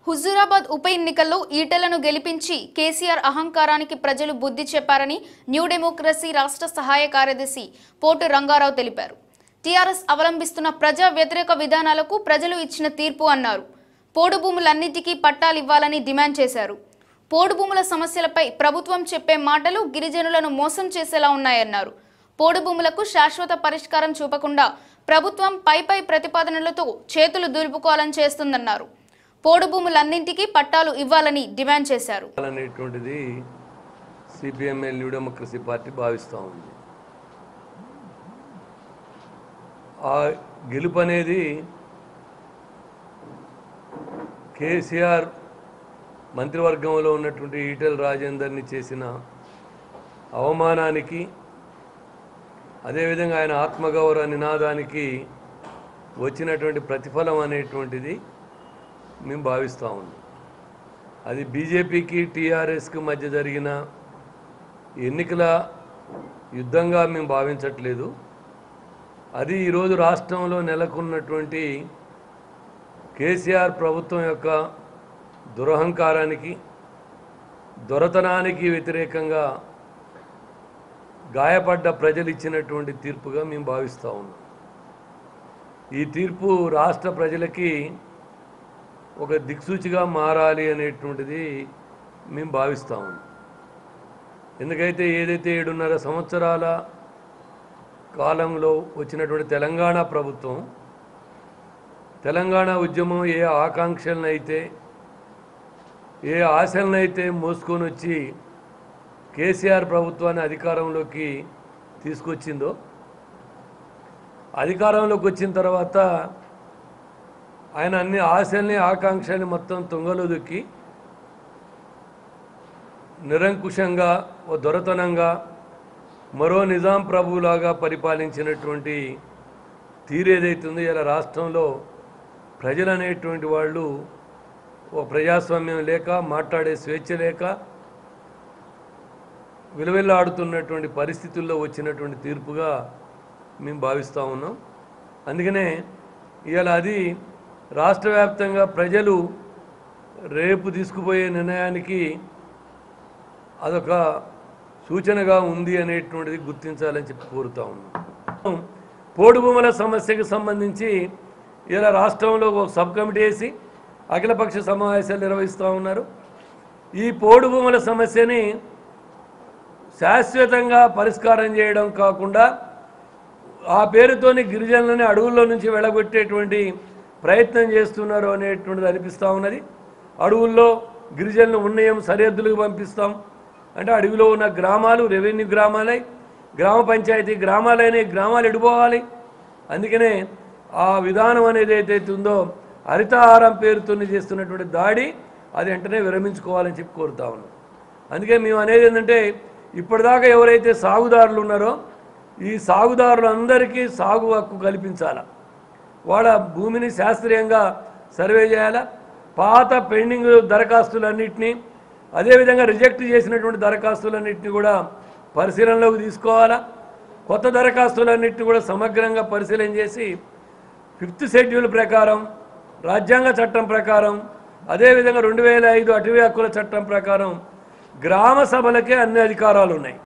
హుజూరాబాద్ ఉప ఎన్నికల్లో ఈటెలను గెలిపించి కేసీఆర్ అహంకారానికి ప్రజలు బుద్ధి చెప్పారని న్యూ డెమోక్రసీ రాష్ట్ర సహాయ కార్యదర్శి పోటు రంగారావు తెలిపారు టీఆర్ఎస్ అవలంబిస్తున్న ప్రజా వ్యతిరేక విధానాలకు ప్రజలు ఇచ్చిన తీర్పు అన్నారు పోడు భూములన్నిటికీ పట్టాలివ్వాలని డిమాండ్ చేశారు పోడు భూముల సమస్యలపై ప్రభుత్వం చెప్పే మాటలు గిరిజనులను మోసం చేసేలా ఉన్నాయన్నారు పోడు భూములకు శాశ్వత పరిష్కారం చూపకుండా ప్రభుత్వం పై పై ప్రతిపాదనలతో చేతులు దులుపుకోవాలని చేస్తుందన్నారు పోడు భూములన్నింటికీ పట్టాలు ఇవ్వాలని డిమాండ్ చేశారు అనేటువంటిది సిపిఎంఎల్ న్యూ డెమోక్రసీ పార్టీ భావిస్తూ ఉంది ఆ గెలుపు అనేది కేసీఆర్ మంత్రివర్గంలో ఉన్నటువంటి ఈటెల్ రాజేందర్ని చేసిన అవమానానికి అదేవిధంగా ఆయన ఆత్మగౌరవ నినాదానికి వచ్చినటువంటి ప్రతిఫలం అనేటువంటిది మేము భావిస్తూ ఉన్నాం అది బీజేపీకి టీఆర్ఎస్కి మధ్య జరిగిన ఎన్నికల యుద్ధంగా మేము భావించట్లేదు అది ఈరోజు రాష్ట్రంలో నెలకొన్నటువంటి కేసీఆర్ ప్రభుత్వం యొక్క దురహంకారానికి దొరతనానికి వ్యతిరేకంగా గాయపడ్డ ప్రజలు ఇచ్చినటువంటి తీర్పుగా మేము భావిస్తూ ఉన్నాం ఈ తీర్పు రాష్ట్ర ప్రజలకి ఒక దిక్సూచిగా మారాలి అనేటువంటిది మేము భావిస్తా ఉన్నాం ఎందుకైతే ఏదైతే ఏడున్నర సంవత్సరాల కాలంలో వచ్చినటువంటి తెలంగాణ ప్రభుత్వం తెలంగాణ ఉద్యమం ఏ ఆకాంక్షలనైతే ఏ ఆశలనైతే మోసుకొని వచ్చి కేసీఆర్ ప్రభుత్వాన్ని అధికారంలోకి తీసుకొచ్చిందో అధికారంలోకి వచ్చిన తర్వాత ఆయన అన్ని ఆశల్ని ఆకాంక్షల్ని మొత్తం తుంగలో దొక్కి నిరంకుశంగా ఓ దొరతనంగా మరో నిజాం ప్రభువులాగా పరిపాలించినటువంటి తీరు ఏదైతుందో ఇలా రాష్ట్రంలో ప్రజలు అనేటువంటి వాళ్ళు ఓ ప్రజాస్వామ్యం లేక మాట్లాడే స్వేచ్ఛ లేక విలువెల్లాడుతున్నటువంటి పరిస్థితుల్లో వచ్చినటువంటి తీర్పుగా మేము భావిస్తూ ఉన్నాం అందుకనే ఇవాళ అది రాష్ట్ర వ్యాప్తంగా ప్రజలు రేపు తీసుకుపోయే నిర్ణయానికి అదొక సూచనగా ఉంది అనేటువంటిది గుర్తించాలని చెప్పి కోరుతా ఉన్నాం పోడు భూముల సమస్యకు సంబంధించి ఇలా రాష్ట్రంలో ఒక సబ్ కమిటీ వేసి అఖిలపక్ష సమావేశాలు నిర్వహిస్తూ ఉన్నారు ఈ పోడు భూముల సమస్యని శాశ్వతంగా పరిష్కారం చేయడం కాకుండా ఆ పేరుతోని గిరిజనులని అడవుల్లో నుంచి వెళ్ళగొట్టేటువంటి ప్రయత్నం చేస్తున్నారు అనేటువంటిది అనిపిస్తూ ఉన్నది అడవుల్లో గిరిజనులు ఉన్నయం సరిహద్దులకు పంపిస్తాం అంటే అడవిలో ఉన్న గ్రామాలు రెవెన్యూ గ్రామాలై గ్రామ పంచాయతీ గ్రామాలైన గ్రామాలు ఎడిపోవాలి అందుకనే ఆ విధానం అనేది ఏదైతే ఉందో హరితహారం పేరుతో చేస్తున్నటువంటి దాడి అది వెంటనే విరమించుకోవాలని చెప్పి కోరుతా ఉన్నాం అందుకే మేము అనేది ఏంటంటే ఇప్పటిదాకా ఎవరైతే సాగుదారులు ఉన్నారో ఈ సాగుదారులందరికీ సాగు హక్కు కల్పించాల వాళ్ళ భూమిని శాస్త్రీయంగా సర్వే చేయాలా పాత పెండింగ్ దరఖాస్తులన్నింటినీ అదేవిధంగా రిజెక్ట్ చేసినటువంటి దరఖాస్తులన్నింటినీ కూడా పరిశీలనలోకి తీసుకోవాలా కొత్త దరఖాస్తులన్నింటినీ కూడా సమగ్రంగా పరిశీలన చేసి ఫిఫ్త్ షెడ్యూల్ ప్రకారం రాజ్యాంగ చట్టం ప్రకారం అదేవిధంగా రెండు వేల ఐదు అటవీ హక్కుల చట్టం ప్రకారం గ్రామ సభలకే అన్ని అధికారాలు ఉన్నాయి